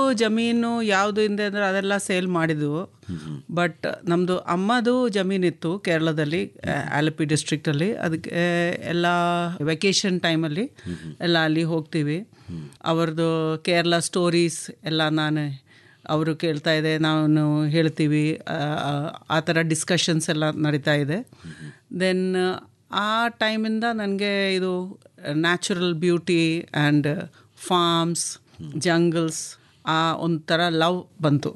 ಜಮೀನು ಯಾವುದು ಇದೆ ಅಂದರೆ ಅದೆಲ್ಲ ಸೇಲ್ ಮಾಡಿದ್ವು ಬಟ್ ನಮ್ಮದು ಅಮ್ಮದು ಜಮೀನಿತ್ತು ಕೇರಳದಲ್ಲಿ ಆಲಪಿ ಡಿಸ್ಟ್ರಿಕ್ಟಲ್ಲಿ ಅದಕ್ಕೆ ಎಲ್ಲ ವೆಕೇಷನ್ ಟೈಮಲ್ಲಿ ಎಲ್ಲ ಅಲ್ಲಿ ಹೋಗ್ತೀವಿ ಅವ್ರದ್ದು ಕೇರಳ ಸ್ಟೋರೀಸ್ ಎಲ್ಲ ನಾನು ಅವರು ಕೇಳ್ತಾ ಇದೆ ನಾನು ಹೇಳ್ತೀವಿ ಆ, ಆ ಥರ ಡಿಸ್ಕಷನ್ಸ್ ಎಲ್ಲ ನಡೀತಾ ಇದೆ ದೆನ್ ಆ ಟೈಮಿಂದ ನನಗೆ ಇದು natural beauty and farms jungles ಆ ಒಂಥರ ಲವ್ ಬಂತು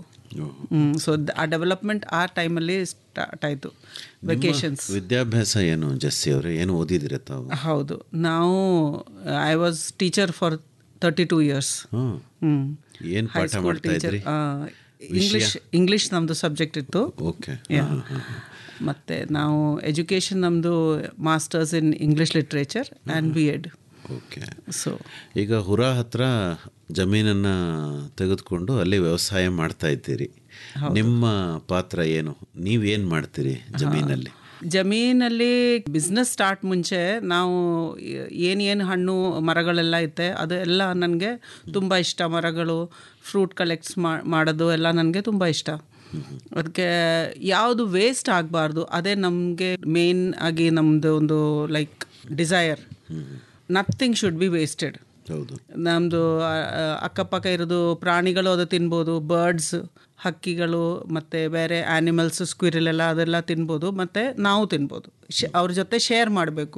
ಸೊ ಆ ಡೆವಲಪ್ಮೆಂಟ್ ಆ ಟೈಮಲ್ಲಿ ಸ್ಟಾರ್ಟ್ ಆಯಿತು ವೆಕೇಶನ್ಸ್ ವಿದ್ಯಾಭ್ಯಾಸ ಏನು ಜಸ್ಸಿ ಅವರೇ ಏನು ಓದಿದಿರ ತಾವು ಹೌದು ನಾವು I was teacher for thirty two years hmm. ಹ್ಞೂ ಏನ್ ಪಾಠ ಮಾಡ್ತಾ ಇದ್ರಿ ಇಂಗ್ಲಿಷ್ ಇಂಗ್ಲಿಷ್ ನಮ್ಮದು ಸಬ್ಜೆಕ್ಟ್ ಇತ್ತು ಓಕೆ Yeah. ಮತ್ತು ನಾವು ಎಜುಕೇಷನ್ ನಮ್ಮದು masters in English literature and B Ed okay so ಈಗ ಹುರ ಹತ್ರ ಜಮೀನನ್ನು ತೆಗೆದುಕೊಂಡು ಅಲ್ಲಿ ವ್ಯವಸಾಯ ಮಾಡ್ತಾ ಇದ್ದೀರಿ ನಿಮ್ಮ ಪಾತ್ರ ಏನು ನೀವೇನು ಮಾಡ್ತೀರಿ ಜಮೀನಲ್ಲಿ ಜಮೀನಲ್ಲಿ ಬಿಸ್ನೆಸ್ ಸ್ಟಾರ್ಟ್ ಮುಂಚೆ ನಾವು ಏನೇನು ಹಣ್ಣು ಮರಗಳೆಲ್ಲ ಇತ್ತೆ ಅದು ಎಲ್ಲ ನನಗೆ ತುಂಬ ಇಷ್ಟ ಮರಗಳು ಫ್ರೂಟ್ ಕಲೆಕ್ಟ್ಸ್ ಮಾಡೋದು ಎಲ್ಲ ನನಗೆ ತುಂಬ ಇಷ್ಟ ಅದಕ್ಕೆ ಯಾವುದು ವೇಸ್ಟ್ ಆಗಬಾರ್ದು ಅದೇ ನಮಗೆ ಮೇನ್ ಆಗಿ ನಮ್ಮದು ಒಂದು like desire nothing should be wasted ಹೌದು ನಮ್ಮದು ಅಕ್ಕಪಕ್ಕ ಇರೋದು ಪ್ರಾಣಿಗಳು ಅದು ತಿನ್ಬೋದು ಬರ್ಡ್ಸ್ ಹಕ್ಕಿಗಳು ಮತ್ತು ಬೇರೆ ಆ್ಯನಿಮಲ್ಸ್ ಸ್ಕ್ವಿರಲ್ ಎಲ್ಲ ಅದೆಲ್ಲ ತಿನ್ಬೋದು ಮತ್ತು ನಾವು ತಿನ್ಬೋದು ಶೆ ಅವ್ರ ಜೊತೆ ಶೇರ್ ಮಾಡಬೇಕು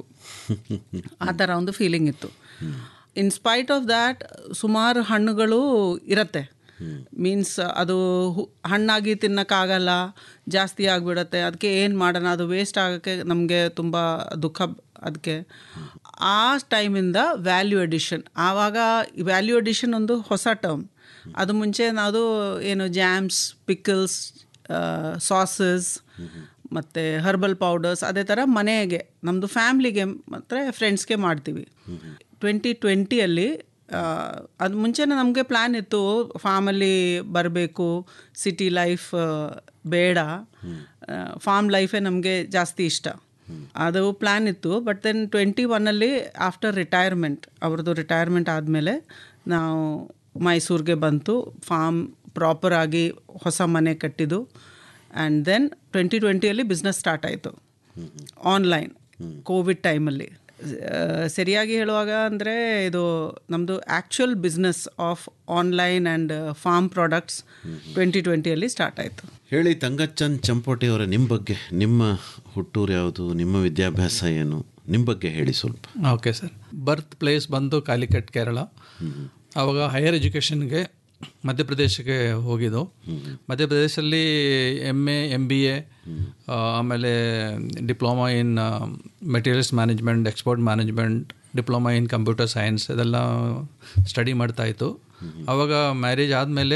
ಆ ಥರ ಒಂದು ಫೀಲಿಂಗ್ ಇತ್ತು ಇನ್ಸ್ಪೈಟ್ ಆಫ್ ದ್ಯಾಟ್ ಸುಮಾರು ಹಣ್ಣುಗಳು ಇರತ್ತೆ ಮೀನ್ಸ್ ಅದು ಹು- ಹಣ್ಣಾಗಿ ತಿನ್ನೋಕ್ಕಾಗಲ್ಲ ಜಾಸ್ತಿ ಆಗಿಬಿಡತ್ತೆ ಅದಕ್ಕೆ ಏನು ಮಾಡೋಣ ಅದು ವೇಸ್ಟ್ ಆಗೋಕ್ಕೆ ನಮಗೆ ತುಂಬ ದುಃಖ ಅದಕ್ಕೆ ಆ ಟೈಮಿಂದ ವ್ಯಾಲ್ಯೂ ಅಡಿಷನ್ ಆವಾಗ ವ್ಯಾಲ್ಯೂ ಅಡಿಷನ್ ಒಂದು ಹೊಸ ಟರ್ಮ್ ಅದು ಮುಂಚೆ ಅದು ಏನು ಜಾಮ್ಸ್ ಪಿಕಲ್ಸ್ ಸಾಸಸ್ ಮತ್ತು ಹರ್ಬಲ್ ಪೌಡರ್ಸ್ ಅದೇ ಥರ ಮನೆಗೆ ನಮ್ಮದು ಫ್ಯಾಮ್ಲಿಗೆ ಮತ್ತು ಫ್ರೆಂಡ್ಸ್ಗೆ ಮಾಡ್ತೀವಿ ಟ್ವೆಂಟಿ ಟ್ವೆಂಟಿಯಲ್ಲಿ ಅದು ಮುಂಚೆನೇ ನಮಗೆ ಪ್ಲ್ಯಾನ್ ಇತ್ತು ಫಾರ್ಮಲ್ಲಿ ಬರಬೇಕು ಸಿಟಿ ಲೈಫ್ ಬೇಡ ಫಾರ್ಮ್ ಲೈಫೇ ನಮಗೆ ಜಾಸ್ತಿ ಇಷ್ಟ ಅದು ಪ್ಲ್ಯಾನ್ ಇತ್ತು ಬಟ್ ದೆನ್ ಟ್ವೆಂಟಿ ಒನ್ನಲ್ಲಿ ಆಫ್ಟರ್ ರಿಟೈರ್ಮೆಂಟ್ ಅವ್ರದ್ದು ರಿಟೈರ್ಮೆಂಟ್ ಆದಮೇಲೆ ನಾವು ಮೈಸೂರಿಗೆ ಬಂತು ಫಾರ್ಮ್ ಪ್ರಾಪರ್ ಆಗಿ ಹೊಸ ಮನೆ ಕಟ್ಟಿದ್ದು ಆ್ಯಂಡ್ ದೆನ್ ಟ್ವೆಂಟಿ ಟ್ವೆಂಟಿಯಲ್ಲಿ ಬಿಸ್ನೆಸ್ ಸ್ಟಾರ್ಟ್ ಆಯಿತು ಆನ್ಲೈನ್ ಕೋವಿಡ್ ಟೈಮಲ್ಲಿ ಸರಿಯಾಗಿ ಹೇಳುವಾಗ ಅಂದರೆ ಇದು ನಮ್ಮದು actual business of online and farm products twenty ಟ್ವೆಂಟಿಯಲ್ಲಿ ಸ್ಟಾರ್ಟ್ ಆಯಿತು ಹೇಳಿ ತಂಗಚ್ಚನ್ ಚಂಪೋಟಿ ಅವರ ನಿಮ್ಮ ಬಗ್ಗೆ ನಿಮ್ಮ ಹುಟ್ಟೂರು ಯಾವುದು ನಿಮ್ಮ ವಿದ್ಯಾಭ್ಯಾಸ ಏನು ನಿಮ್ಮ ಬಗ್ಗೆ ಹೇಳಿ ಸ್ವಲ್ಪ ಓಕೆ ಸರ್ ಬರ್ತ್ ಪ್ಲೇಸ್ ಬಂದು ಕಾಲಿಕಟ್ ಕೇರಳ ಆವಾಗ ಹೈಯರ್ ಎಜುಕೇಷನ್ಗೆ ಮಧ್ಯಪ್ರದೇಶಕ್ಕೆ ಹೋಗಿದ್ದು ಮಧ್ಯಪ್ರದೇಶಲ್ಲಿ M A M B A ಆಮೇಲೆ diploma in materials management export management diploma in computer science ಇದೆಲ್ಲ ಸ್ಟಡಿ ಮಾಡ್ತಾ ಇತ್ತು ಆವಾಗ ಮ್ಯಾರೇಜ್ ಆದಮೇಲೆ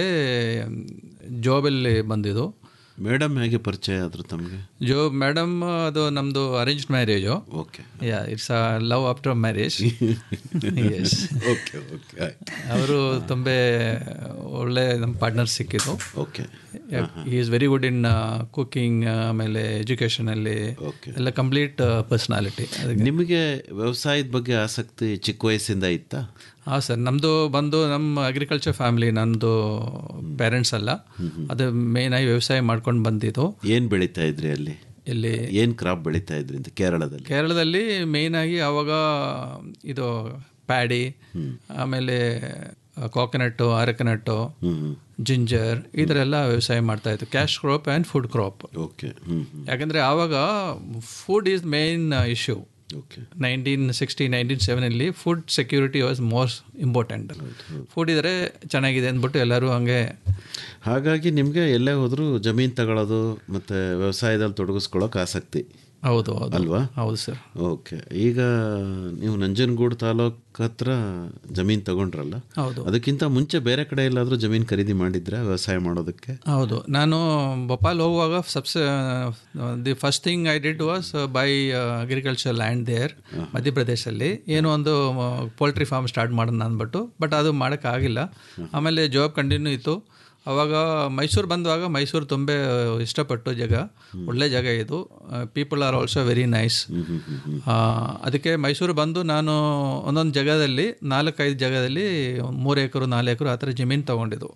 ಜಾಬಲ್ಲಿ ಬಂದಿದ್ದು ಮೇಡಮ್ ಹೇಗೆ ಪರಿಚಯ ಆದರು ತಮಗೆ ಜೋ ಮೇಡಮ್ ಅದು ನಮ್ಮದು arranged marriage okay ya it's a love after marriage yes okay okay ಅವರು ತುಂಬ ಒಳ್ಳೆ ನಮ್ಮ ಪಾರ್ಟ್ನರ್ ಸಿಕ್ಕಿದ್ದು ಓಕೆ ಈ is very good in cooking ಆಮೇಲೆ ಎಜುಕೇಷನಲ್ಲಿ ಎಲ್ಲ ಕಂಪ್ಲೀಟ್ ಪರ್ಸ್ನಾಲಿಟಿ ಅದಕ್ಕೆ ನಿಮಗೆ ವ್ಯವಸಾಯದ ಬಗ್ಗೆ ಆಸಕ್ತಿ ಚಿಕ್ಕ ವಯಸ್ಸಿಂದ ಇತ್ತಾ ಹಾಂ ಸರ್ ನಮ್ಮದು ಬಂದು ನಮ್ಮ ಅಗ್ರಿಕಲ್ಚರ್ ಫ್ಯಾಮಿಲಿ ನಮ್ಮದು ಪೇರೆಂಟ್ಸ್ ಅಲ್ಲ ಅದು ಮೇನ್ ಆಗಿ ವ್ಯವಸಾಯ ಮಾಡ್ಕೊಂಡು ಬಂದಿದ್ದು ಏನು ಬೆಳೀತಾ ಇದ್ರಿ ಅಲ್ಲಿ ಇಲ್ಲಿ ಏನು ಕ್ರಾಪ್ ಬೆಳೀತಾ ಇದ್ರಿ ಅಂತ ಕೇರಳದಲ್ಲಿ ಕೇರಳದಲ್ಲಿ ಮೇಯ್ನ್ ಆಗಿ ಆವಾಗ ಇದು ಪ್ಯಾಡಿ ಆಮೇಲೆ ಕಾಕೊನಟ್ಟು ಅರಕನಟ್ಟು ಜಿಂಜರ್ ಈ ಥರ ಎಲ್ಲ ವ್ಯವಸಾಯ ಮಾಡ್ತಾ ಇತ್ತು cash crop and food crop okay ಹ್ಞೂ ಯಾಕಂದರೆ ಆವಾಗ food is main issue okay nineteen sixty nineteen ಸೆವೆನಲ್ಲಿ food security was most important food ಇದ್ರೆ ಚೆನ್ನಾಗಿದೆ ಅಂದ್ಬಿಟ್ಟು ಎಲ್ಲರೂ ಹಂಗೆ ಹಾಗಾಗಿ ನಿಮಗೆ ಎಲ್ಲೇ ಹೋದರೂ ಜಮೀನು ತಗೊಳ್ಳೋದು ಮತ್ತು ವ್ಯವಸಾಯದಲ್ಲಿ ತೊಡಗಿಸ್ಕೊಳ್ಳೋಕೆ ಆಸಕ್ತಿ ಹೌದು ಹೌದು ಅಲ್ವಾ ಹೌದು ಸರ್ ಓಕೆ ಈಗ ನೀವು ನಂಜನಗೂಡು ತಾಲೂಕು ಹತ್ರ ಜಮೀನು ತಗೊಂಡ್ರಲ್ಲ ಹೌದು ಅದಕ್ಕಿಂತ ಮುಂಚೆ ಬೇರೆ ಕಡೆ ಎಲ್ಲಾದರೂ ಜಮೀನು ಖರೀದಿ ಮಾಡಿದ್ರೆ ವ್ಯವಸಾಯ ಮಾಡೋದಕ್ಕೆ ಹೌದು ನಾನು ಭೋಪಾಲ್ ಹೋಗುವಾಗ ಸಬ್ಸೆ the first thing I did was buy agriculture land there ಮಧ್ಯಪ್ರದೇಶಲ್ಲಿ ಏನೋ ಒಂದು ಪೋಲ್ಟ್ರಿ ಫಾರ್ಮ್ ಸ್ಟಾರ್ಟ್ ಮಾಡೋಣ ಅಂದ್ಬಿಟ್ಟು ಬಟ್ ಅದು ಮಾಡೋಕ್ಕಾಗಿಲ್ಲ ಆಮೇಲೆ ಜಾಬ್ ಕಂಟಿನ್ಯೂ ಇತ್ತು ಅವಾಗ ಮೈಸೂರು ಬಂದುವಾಗ ಮೈಸೂರು ತುಂಬ ಇಷ್ಟಪಟ್ಟು ಜಾಗ ಒಳ್ಳೆ ಜಾಗ ಇದು people are also very nice ಅದಕ್ಕೆ ಮೈಸೂರು ಬಂದು ನಾನು ಒಂದೊಂದು ಜಾಗದಲ್ಲಿ ನಾಲ್ಕೈದು ಜಾಗದಲ್ಲಿ ಮೂರು ಎಕರು ನಾಲ್ಕು ಎಕರು ಆ ಥರ ಜಮೀನು ತೊಗೊಂಡಿದ್ದು